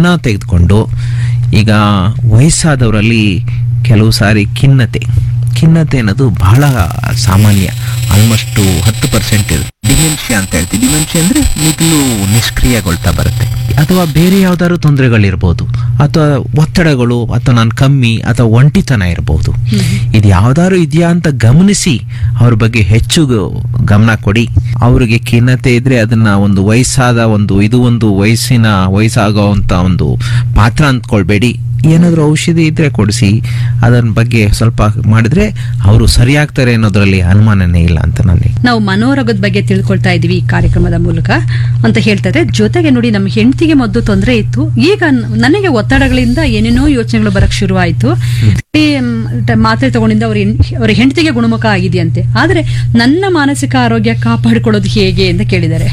ಅದನ್ನ ತೆಗೆದುಕೊಂಡು ಈಗ ವಯಸ್ಸಾದವರಲ್ಲಿ ಕೆಲವು ಸಾರಿ ಖಿನ್ನತೆ ಖಿನ್ನತೆ ಅನ್ನೋದು ಬಹಳ ಸಾಮಾನ್ಯ ಆಲ್ಮೋಸ್ಟ್ ಹತ್ತು ಪರ್ಸೆಂಟ್ ಇದೆ ಡಿಮೆನ್ಷಿಯಾ ಅಂತ ಹೇಳ್ತೀವಿ ಡಿಮೆನ್ಷಿಯಾ ಅಂದ್ರೆ ಮಿಗಿಲು ನಿಷ್ಕ್ರಿಯಗೊಳ್ತಾ ಬರುತ್ತೆ ಅಥವಾ ಬೇರೆ ಯಾವ್ದಾದ್ರು ತೊಂದರೆಗಳಿರ್ಬೋದು ಅಥವಾ ಒತ್ತಡಗಳು ಅಥವಾ ನಾನು ಕಮ್ಮಿ ಅಥವಾ ಒಂಟಿತನ ಇರಬಹುದು ಇದು ಯಾವ್ದಾದ್ರು ಇದೆಯಾ ಅಂತ ಗಮನಿಸಿ ಅವ್ರ ಬಗ್ಗೆ ಹೆಚ್ಚು ಗ- ಗಮನ ಕೊಡಿ ಅವರಿಗೆ ಖಿನ್ನತೆ ಇದ್ರೆ ಅದನ್ನ ಒಂದು ವಯಸ್ಸಾದ ಒಂದು ಇದು ಒಂದು ವಯಸ್ಸಿನ ವಯಸ್ಸಾಗುವಂತ ಒಂದು ಪಾತ್ರ ಅಂದ್ಕೊಳ್ಬೇಡಿ ಏನಾದರೂ ಔಷಧಿ ಇದ್ರೆ ಕೊಡಿಸಿ ಅದರ ಬಗ್ಗೆ ಸ್ವಲ್ಪ ಮಾಡಿದ್ರೆ ಅವರು ಸರಿಯಾಗ್ತಾರೆ ಅನ್ನೋದ್ರಲ್ಲಿ ಅನುಮಾನನೇ ಇಲ್ಲ ಅಂತ ನನಗೆ ನಾವು ಮನೋರೋಗದ ಬಗ್ಗೆ ತಿಳ್ಕೊಳ್ತಾ ಇದೀವಿ ಈ ಕಾರ್ಯಕ್ರಮದ ಮೂಲಕ ಅಂತ ಹೇಳ್ತಾ ಇದ್ರೆ ಜೊತೆಗೆ ನೋಡಿ ನಮ್ಮ ಹೆಂಡತಿಗೆ ಮೊದಲು ತೊಂದರೆ ಇತ್ತು ಈಗ ನ- ನನಗೆ ಒತ್ತಡಗಳಿಂದ ಏನೇನೋ ಯೋಚನೆಗಳು ಬರಕ್ ಶುರುವಾಯ್ತು ಈ ಮ್, ಟ- ಮಾತ್ರೆ ತಗೊಂಡಿಂದ ಅವ್ರ ಹೆಣ್- ಅವರ ಹೆಂಡತಿಗೆ ಗುಣಮುಖ ಆಗಿದೆಯಂತೆ ಆದ್ರೆ ನನ್ನ ಮಾನಸಿಕ ಆರೋಗ್ಯ ಕಾಪಾಡಿಕೊಳ್ಳೋದು ಹೇಗೆ ಅಂತ ಕೇಳಿದ್ದಾರೆ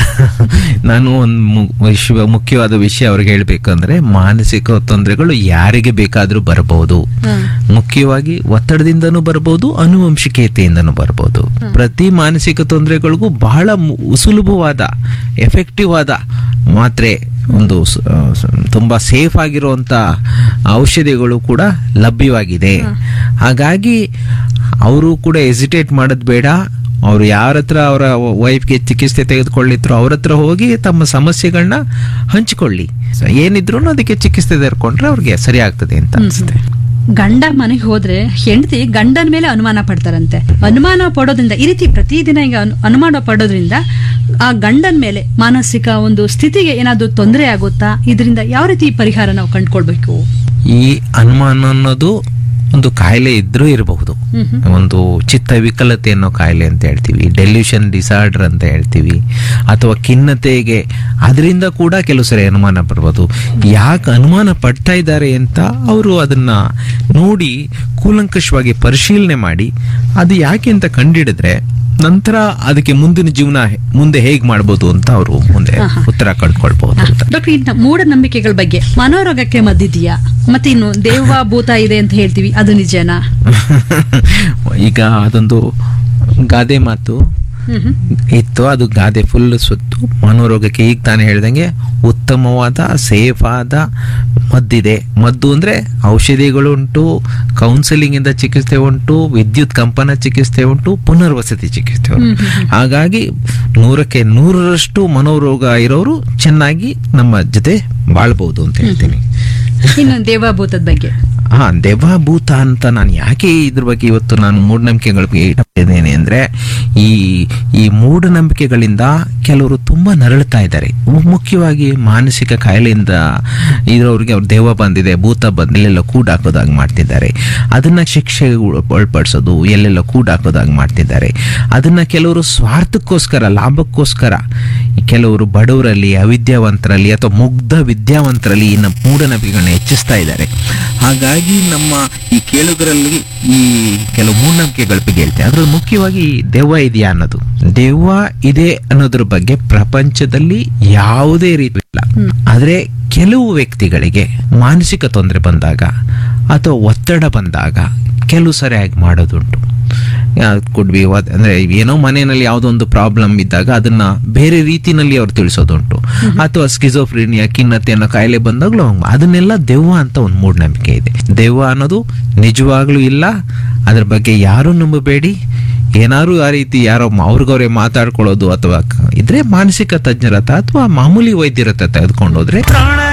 ನಾನು ಒಂದು ವಿಷಯ ಮುಖ್ಯವಾದ ವಿಷಯ ಅವ್ರಿಗೆ ಹೇಳ್ಬೇಕಂದ್ರೆ ಮಾನಸಿಕ ತೊಂದರೆಗಳು ಯಾರಿಗೆ ಬೇಕಾದ್ರೂ ಬರಬಹುದು ಹ್ಮ್. ಮುಖ್ಯವಾಗಿ ಒತ್ತಡದಿಂದನೂ ಬರಬಹುದು ಅನುವಂಶಿಕತೆಯಿಂದನೂ ಬರಬಹುದು ಪ್ರತಿ ಮಾನಸಿಕ ತೊಂದರೆಗಳಿಗೂ ಬಹಳ ಮು- ಸುಲಭವಾದ ಎಫೆಕ್ಟಿವ್ ಆದ ಮಾತ್ರೆ ಒಂದು ಸ- ಸ- ತುಂಬಾ ಸೇಫ್ ಆಗಿರುವಂತ ಔಷಧಿಗಳು ಕೂಡ ಲಭ್ಯವಾಗಿದೆ ಹಾಗಾಗಿ ಅವರು ಕೂಡ ಎಸಿಟೇಟ್ ಮಾಡೋದು ಬೇಡ ಅವ್ರು ಯಾರ ಹತ್ರ ಅವರ ವೈಫ್ಗೆ ಚಿಕಿತ್ಸೆ ತೆಗೆದುಕೊಳ್ಳಿದ್ರು ಅವ್ರ ಹತ್ರ ಹೋಗಿ ತಮ್ಮ ಸಮಸ್ಯೆಗಳನ್ನ ಹಂಚಿಕೊಳ್ಳಿ ಸೊ ಏನಿದ್ರು ಅದಕ್ಕೆ ಚಿಕಿತ್ಸೆ ತೆಗೆದುಕೊಂಡ್ರೆ ಅವ್ರಿಗೆ ಸರಿ ಆಗ್ತದೆ ಅಂತ ಅನ್ಸುತ್ತೆ ಗಂಡ ಮನೆಗೆ ಹೋದ್ರೆ ಹೆಂಡತಿ ಗಂಡನ ಮೇಲೆ ಅನುಮಾನ ಪಡ್ತಾರಂತೆ ಅನುಮಾನ ಪಡೋದ್ರಿಂದ ಈ ರೀತಿ ಪ್ರತಿದಿನ ಈಗ ಅನು- ಅನುಮಾನ ಪಡೋದ್ರಿಂದ ಆ ಗಂಡನ ಮೇಲೆ ಮಾನಸಿಕ ಒಂದು ಸ್ಥಿತಿಗೆ ಏನಾದ್ರು ತೊಂದರೆ ಆಗುತ್ತಾ ಇದರಿಂದ ಯಾವ ರೀತಿ ಪರಿಹಾರ ನಾವು ಕಂಡ್ಕೊಳ್ಬೇಕು ಈ ಅನುಮಾನ ಅನ್ನೋದು ಒಂದು ಕಾಯಿಲೆ ಇದ್ರೂ ಇರಬಹುದು ಹ್ಮ್ ಹ್ಮ್. ಒಂದು ಚಿತ್ತ ವಿಕಲತೆ ಅನ್ನೋ ಕಾಯಿಲೆ ಅಂತ ಹೇಳ್ತೀವಿ ಡೆಲ್ಯೂಷನ್ ಡಿಸಾರ್ಡರ್ ಅಂತ ಹೇಳ್ತೀವಿ ಅಥವಾ ಖಿನ್ನತೆಗೆ ಅದರಿಂದ ಕೂಡ ಕೆಲವು ಸರಿ ಅನುಮಾನ ಬರ್ಬೋದು ಯಾಕೆ ಅನುಮಾನ ಪಡ್ತಾ ಇದ್ದಾರೆ ಅಂತ ಅವರು ಅದನ್ನ ನೋಡಿ ಕೂಲಂಕಷವಾಗಿ ಪರಿಶೀಲನೆ ಮಾಡಿ ಅದು ಯಾಕೆ ಅಂತ ಕಂಡಿಡಿದ್ರೆ ನಂತರ ಅದಕ್ಕೆ ಮುಂದಿನ ಜೀವನ ಹೆ- ಮುಂದೆ ಹೇಗ್ ಮಾಡ್ಬೋದು ಅಂತ ಅವರು ಮುಂದೆ ಆಹಾ. ಉತ್ತರ ಕಂಡುಕೊಳ್ಬಹುದು ಅಂತ ಡಾಕ್ಟರ್ ಇನ್ನು ಮೂಢನಂಬಿಕೆಗಳ ಬಗ್ಗೆ ಮನೋರೋಗಕ್ಕೆ ಮದ್ದಿದೆಯಾ ಮತ್ತೆ ಇನ್ನು ದೇವ ಭೂತ ಇದೆ ಅಂತ ಹೇಳ್ತೀವಿ ಅದು ನಿಜನಾ ಈಗ ಅದೊಂದು ಗಾದೆ ಮಾತು ಹ್ಮ್ ಹ್ಮ್. ಇತ್ತು ಅದು ಗಾದೆ ಫುಲ್ ಸುತ್ತು ಮನೋರೋಗಕ್ಕೆ ಈಗ ತಾನೇ ಹೇಳ್ದಂಗೆ ಉತ್ತಮವಾದ ಸೇಫ್ ಆದ ಮದ್ದಿದೆ ಮದ್ದು ಅಂದ್ರೆ ಔಷಧಿಗಳು ಉಂಟು ಕೌನ್ಸಿಲಿಂಗ್ ಇಂದ ಚಿಕಿತ್ಸೆ ಉಂಟು ವಿದ್ಯುತ್ ಕಂಪನ ಚಿಕಿತ್ಸೆ ಉಂಟು ಪುನರ್ವಸತಿ ಚಿಕಿತ್ಸೆ ಉಂಟು ಹ್ಮ್, ಹ್ಮ್, ಹಾಗಾಗಿ ನೂರಕ್ಕೆ ನೂರರಷ್ಟು ಮನೋರೋಗ ಇರೋರು ಚೆನ್ನಾಗಿ ನಮ್ಮ ಜೊತೆ ಬಾಳ್ಬಹುದು ಅಂತ ಹೇಳ್ತೀನಿ ಇನ್ನು ದೇವಭೂತದ ಬಗ್ಗೆ ಹಾ ದೆವ್ವಭೂತ ಅಂತ ನಾನು ಯಾಕೆ ಇದ್ರ ಬಗ್ಗೆ ಇವತ್ತು ನಾನು ಮೂಢನಂಬಿಕೆಗಳ ಬಗ್ಗೆ ಇಟ್ಟಿದ್ದೇನೆ ಅಂದ್ರೆ ಈ ಈ ಮೂಢನಂಬಿಕೆಗಳಿಂದ ಕೆಲವರು ತುಂಬಾ ನರಳುತ್ತಾ ಇದ್ದಾರೆ ಮು- ಮುಖ್ಯವಾಗಿ ಮಾನಸಿಕ ಕಾಯಿಲೆಯಿಂದ ಇರೋರಿಗೆ ಅವ್ರ ದೆವ್ವ ಬಂದಿದೆ ಭೂತ ಬಂದ ಎಲ್ಲೆಲ್ಲ ಕೂಡಾಕೋದಾಗ ಮಾಡ್ತಿದ್ದಾರೆ ಅದನ್ನ ಶಿಕ್ಷೆ ಒಳಪಡಿಸೋದು ಎಲ್ಲೆಲ್ಲ ಕೂಡಾಕೋದಾಗ ಮಾಡ್ತಿದ್ದಾರೆ ಅದನ್ನ ಕೆಲವರು ಸ್ವಾರ್ಥಕ್ಕೋಸ್ಕರ ಲಾಭಕ್ಕೋಸ್ಕರ ಕೆಲವರು ಬಡವರಲ್ಲಿ ಅವಿದ್ಯಾವಂತರಲ್ಲಿ ಅಥವಾ ಮುಗ್ಧ ವಿದ್ಯಾವಂತರಲ್ಲಿ ಈ ನಮ್ಮ ಮೂಢನಂಬಿಕೆಗಳನ್ನ ಹೆಚ್ಚಿಸ್ತಾ ಇದ್ದಾರೆ ಹಾಗಾಗಿ ನಮ್ಮ ಈ ಕೇಳುಗರಲ್ಲಿ ಈ ಕೆಲವು ಮೂಢನಂಬಿಕೆಗಳ ಬಗ್ಗೆ ಹೇಳ್ತೇನೆ ಅದ್ರಲ್ಲಿ ಮುಖ್ಯವಾಗಿ ದೆವ್ವ ಇದೆಯಾ ಅನ್ನೋದು ದೆವ್ವ ಇದೆ ಅನ್ನೋದ್ರ ಬಗ್ಗೆ ಪ್ರಪಂಚದಲ್ಲಿ ಯಾವುದೇ ರೀತಿ ಇಲ್ಲ ಆದ್ರೆ ಕೆಲವು ವ್ಯಕ್ತಿಗಳಿಗೆ ಮಾನಸಿಕ ತೊಂದರೆ ಬಂದಾಗ ಅಥವಾ ಒತ್ತಡ ಬಂದಾಗ ಕೆಲವು ಸರಿಯಾಗಿ ಮಾಡೋದುಂಟು ಕುಡ್ ಬಿ ಅಂದ್ರೆ ಏನೋ ಮನೆಯಲ್ಲಿ ಯಾವುದೋ ಒಂದು ಪ್ರಾಬ್ಲಮ್ ಇದ್ದಾಗ ಅದನ್ನ ಬೇರೆ ರೀತಿನಲ್ಲಿ ಅವ್ರು ತಿಳಿಸೋದುಂಟು ಅಥವಾ ಸ್ಕಿಜೋಫ್ರೀನಿಯಾ ಖಿನ್ನತೆ ಅನ್ನೋ ಕಾಯಿಲೆ ಬಂದಾಗ್ಲೂ ಹಂಗ್- ಅದನ್ನೆಲ್ಲ ದೆವ್ವ ಅಂತ ಒಂದು ಮೂಢನಂಬಿಕೆ ಇದೆ ದೆವ್ವ ಅನ್ನೋದು ನಿಜವಾಗ್ಲೂ ಇಲ್ಲ ಅದ್ರ ಬಗ್ಗೆ ಯಾರು ನಂಬಬೇಡಿ ಏನಾರು ಆ ರೀತಿ ಯಾರೋ ಮ- ಅವ್ರಿಗವ್ರೆ ಮಾತಾಡ್ಕೊಳ್ಳೋದು ಅಥವಾ ಕ- ಇದ್ರೆ ಮಾನಸಿಕ ತಜ್ಞರ ಹತ್ರ ಅಥವಾ ಮಾಮೂಲಿ ವೈದ್ಯರ ಹತ್ರ ತೆಗೆದುಕೊಂಡೋದ್ರೆ